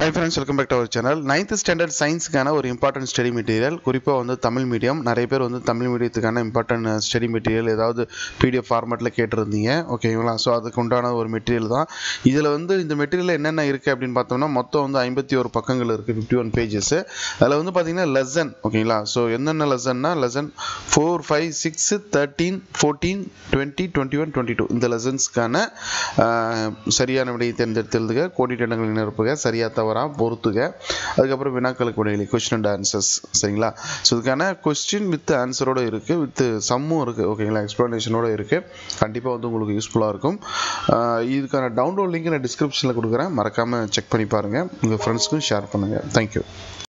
high friends welcome back to our channel ninth standard சயின்ஸுக்கான ஒரு important study material குறிப்பாக வந்து தமிழ் மீடியம் நிறைய பேர் வந்து தமிழ் மீடியத்துக்கான இம்பார்ட்டன்ட் ஸ்டடி மெட்டீரியல் ஏதாவது பிடிஎஃப் ஃபார்மேட்டில் கேட்டிருந்தீங்க ஓகேங்களா ஸோ அதுக்கு உண்டான ஒரு மெட்டீரியல் தான் இதில் வந்து இந்த மெட்டீரியல் என்னென்ன இருக்குது அப்படின்னு பார்த்தோம்னா மொத்தம் வந்து ஐம்பத்தி ஒரு பக்கங்கள் இருக்குது ஃபிஃப்டி ஒன் பேஜஸ் அதில் வந்து பார்த்தீங்கன்னா லெசன் ஓகேங்களா ஸோ என்னென்ன லெசன்னா lesson four five six thirteen fourteen twenty twenty one twenty two இந்த லெசன்ஸ்க்கான சரியான விடையை தேர்ந்தெடுத்தெழுதுக கோடி டெண்டங்கள் நிரப்புக சரியா தவறா பொறுத்துக அதுக்கப்புறம் வினாக்களுக்கு விடையில கொஸ்டின் அண்ட் ஆன்சர்ஸ் சரிங்களா ஸோ இதுக்கான கொஸ்டின் வித் ஆன்சரோட இருக்குது வித் சம்மும் இருக்குது ஓகேங்களா எக்ஸ்ப்ளனேஷனோட இருக்குது கண்டிப்பாக வந்து உங்களுக்கு யூஸ்ஃபுல்லாக இருக்கும் ஆஹ் இதுக்கான டவுன்லோட் லிங்க் நான் டிஸ்கிரிப்ஷனில் கொடுக்குறேன் மறக்காமல் செக் பண்ணி பாருங்கள் உங்கள் ஃப்ரெண்ட்ஸ்க்கும் ஷேர் பண்ணுங்கள் தேங்க்யூ